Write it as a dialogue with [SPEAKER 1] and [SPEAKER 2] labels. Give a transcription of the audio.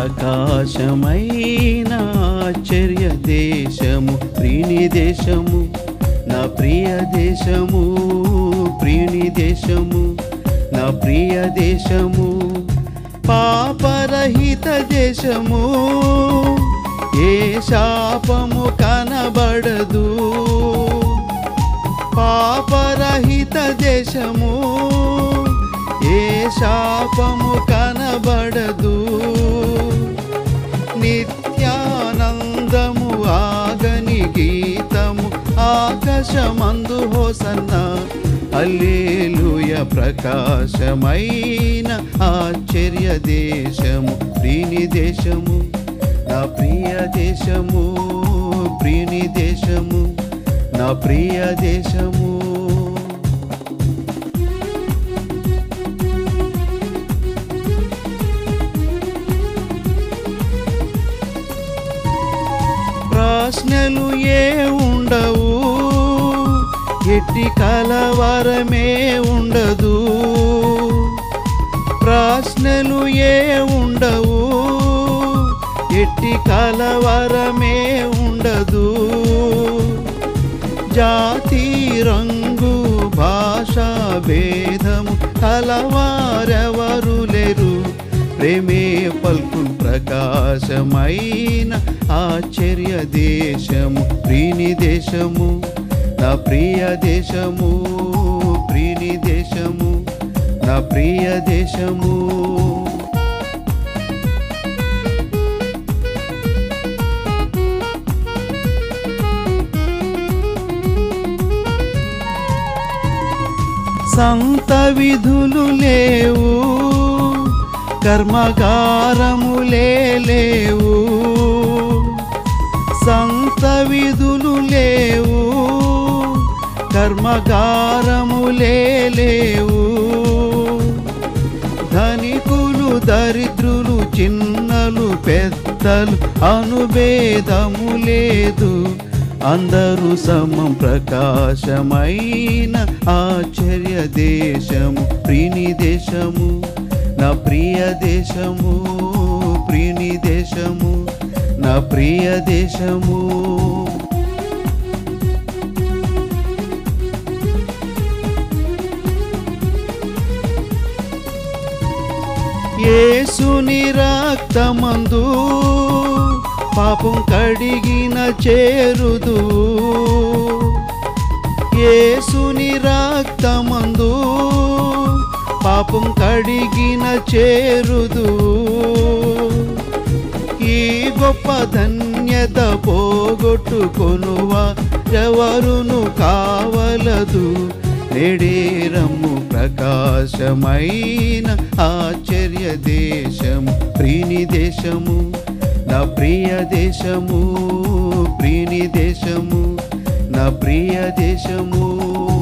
[SPEAKER 1] ప్రకాశమైన ఆశ్చర్య దేశము ప్రియుని దేశము నా ప్రియ దేశము ప్రియుని దేశము నా ప్రియ దేశము పాపరహిత దేశము ఏ శాపము కనబడదు పాపరహిత దేశము ఏ శాపము కనబడదు నిత్యానందము ఆగని గీతము ఆకాశమందు హోసన్న అల్లేలుయ ప్రకాశమైన ఆశ్చర్య దేశము ప్రీని దేశము నా ప్రియ దేశము ప్రియుని దేశము నా ప్రియ దేశము ప్రశ్నలు ఏ ఉండవు ఎట్టి కలవరమే ఉండదు ప్రశ్నలు ఏ ఉండవు ఎట్టి కలవరమే ఉండదు జాతి రంగు భాషా భేదము కలవారెవరు లేరు ప్రేమే పల్కు ప్రకాశమైన ఆశ్చర్య దేశము ప్రీని దేశము నా ప్రియ దేశము ప్రీని దేశము నా ప్రియ దేశము సంత విధులు లేవు కర్మకారములే లేవు సంత విధులు లేవు కర్మకారములే లేవు ధనికులు దరిద్రులు చిన్నలు పెద్దలు అనుభేదము లేదు అందరూ సమం ప్రకాశమైన ఆశ్చర్య దేశము ప్రీని దేశము నా ప్రియ దేశము ప్రీని దేశము నా ప్రియ దేశము యేసుని రక్తమందు పాపం కడిగిన చేరుదు యేసుని రక్తమందు పాపం కడిగిన చేరుదు ఈ గొప్ప ధన్యత పోగొట్టుకొనువా ఎవరును కావలదు నేడేరము ప్రకాశమైన ఆశ్చర్య దేశము ప్రీని దేశము నా ప్రియ దేశము ప్రీని దేశము నా ప్రియ దేశము